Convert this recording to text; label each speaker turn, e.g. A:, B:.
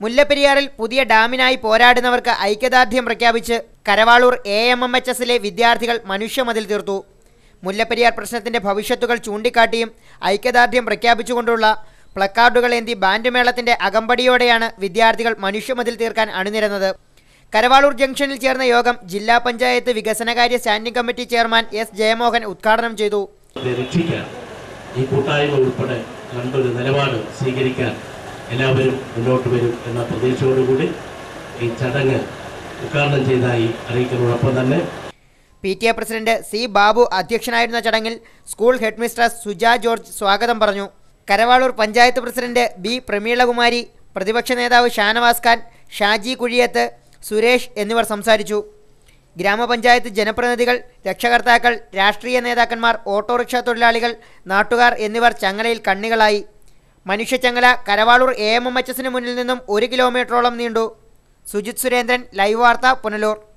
A: മുല്ലപ്പെരിയാറിൽ പുതിയ ഡാമിനായി പോരാടുന്നവർക്ക് ഐക്യദാർഢ്യം പ്രഖ്യാപിച്ച് Karavalur A M M H എസിലെ വിദ്യാർത്ഥികൾ മനുഷ്യമതിൽ തീർത്തു മുല്ലപ്പെരിയാർ പ്രശ്നത്തിന്റെ ഭവിഷ്യത്തുകൾ ചൂണ്ടിക്കാട്ടിയും ഐക്യദാർഢ്യം പ്രഖ്യാപിച്ചുകൊണ്ടുള്ള പ്ലക്കാർഡുകൾ ഏന്തി ബാൻഡ് മേളത്തിന്റെ അകമ്പടിയോടെയാണ് വിദ്യാർത്ഥികൾ മനുഷ്യമതിൽ തീർക്കാൻ അണിനിരന്നത് കരവാളൂർ ജംഗ്ഷനിൽ ചേർന്ന യോഗം ജില്ലാ പഞ്ചായത്ത് വികസനകാര്യ standing committee chairman S Jayamohan ഉദ്ഘാടനം ചെയ്തു
B: ഇതിനെ രക്ഷിക്കാൻ ഈ കൂട്ടായ്മ ഉൾപ്പെടെ നല്ലൊരു നിലപാട് സ്വീകരിക്കാൻ എല്ലാവരും മുന്നോട്ട് വരും എന്ന പ്രതീക്ഷയോടുകൂടി ഈ ചടങ്ങ് ഉദ്ഘാടനം ചെയ്തതായി അറിയിക്കുന്നതോടൊപ്പം തന്നെ
A: P T A president C Babu അധ്യക്ഷനായിരുന്ന ചടങ്ങിൽ സ്കൂൾ ഹെഡ്മിസ്ട്രസ് സുജ ജോർജ് സ്വാഗതം പറഞ്ഞു കരവാളൂർ പഞ്ചായത്ത് പ്രസിഡന്റ് ബി പ്രമീളകുമാരി പ്രതിപക്ഷ നേതാവ് ഷാനവാസ് ഖാൻ ഷാജി കുഴിയത്ത് സുരേഷ് എന്നിവർ സംസാരിച്ചു ഗ്രാമപഞ്ചായത്ത് ജനപ്രതിനിധികൾ രക്ഷകർത്താക്കൾ രാഷ്ട്രീയ നേതാക്കന്മാർ ഓട്ടോറിക്ഷ തൊഴിലാളികൾ നാട്ടുകാർ എന്നിവർ ചങ്ങലയിൽ കണ്ണികളായി മനുഷ്യച്ചങ്ങല Karavalur A M M H എസിന് മുന്നിൽ നിന്നും ഒരു കിലോമീറ്ററോളം നീണ്ടു സുജിത് സുരേന്ദ്രൻ ലൈവ് വാർത്ത പുനലൂർ